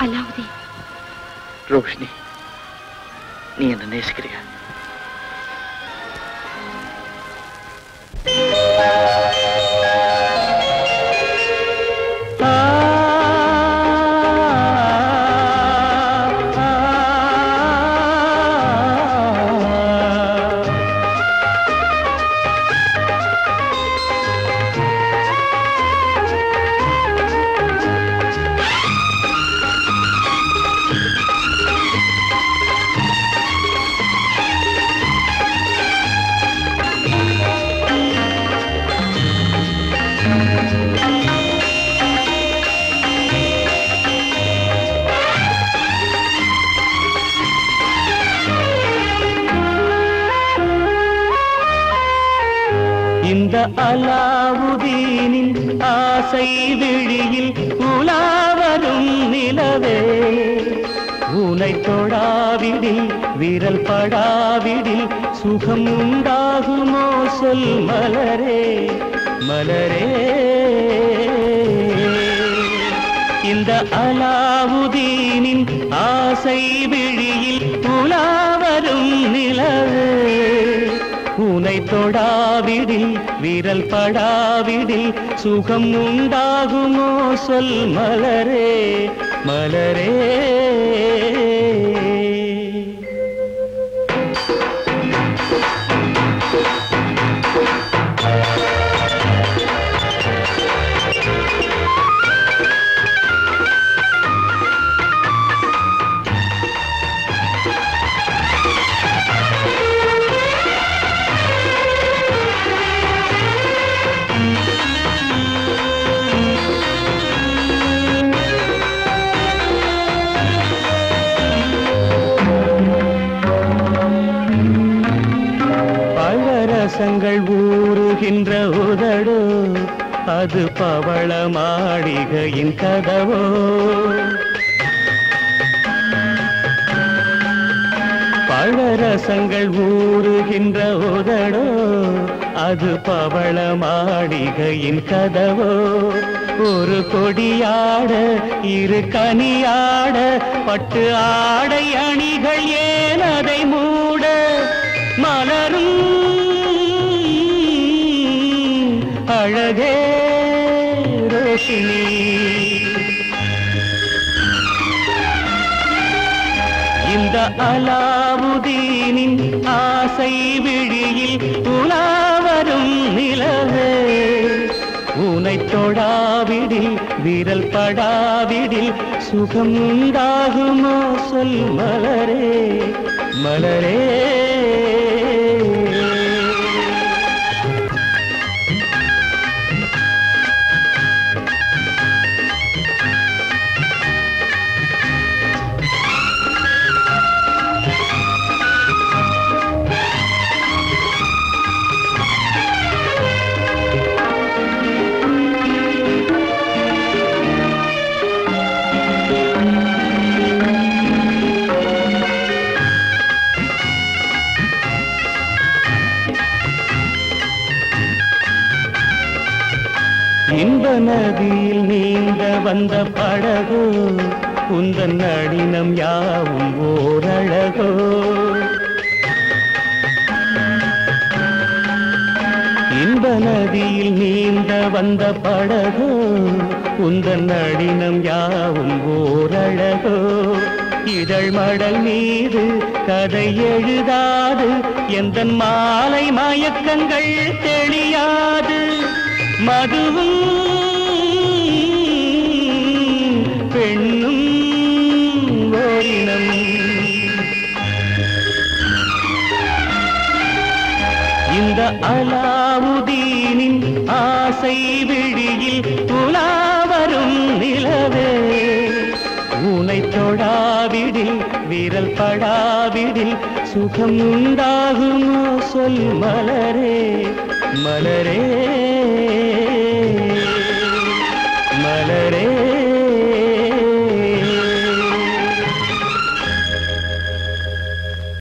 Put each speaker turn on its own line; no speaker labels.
அலாவுதீன்
ரோஷினி நீ என்ன நேசிக்கிறியா
இந்த அலாவுதீனின் ஆசை விழியில் உலாவரும் நிலவே உனை தொடாவிடில் விரல் படாவிடில் சுகம் உண்டாகுமோ சொல் மலரே மலரே இந்த அலாவுதீனின் ஆசை விழியில் உலாவரும் நிலவே உனை தொடாவிடில் விரல் படாவிடில் சுகம் உண்டாகுமோ சொல் மலரே மலரே பழரசங்கள் ஊறுகின்ற உதடோ அது பவள மாளிகையின் கதவோ பழரசங்கள் ஊறுகின்ற உதடோ அது பவள மாளிகையின் கதவோ ஒரு கொடியாட இரு கனியாட பட்டு ஆடை அணிகள் ஏன் அதை மூட மலரும் அழகே ரோஷினி இந்த அலாவுதீனின் ஆசை விழியில் உலாவரும் நிலவே உனை தொடாவிடில் விரல் படாவிடில் சுகம் உண்டாகுமோ சொல் மலரே மலரே இன்ப நதியில் நீந்த வந்த படகோ உந்தன் நடினம் யாவும் ஓரழகோ இன்ப நதியில் நீந்த வந்த படகோ உந்தன் நடினம் யாவும் ஓரழகோ இதழ் மடல் மீது கதை எழுதாது எந்த மாலை மயக்கங்கள் தெளியாது மதுவும் பெண்ணும் ஓரினம் இந்த அலாவுதீனின் ஆசை விழியில் உலாவரும் நிலவே உனை தொடாவிடில் விரல் படாவிடில் சுகம் உண்டாகுமோ சொல் மலரே மலரே மலரே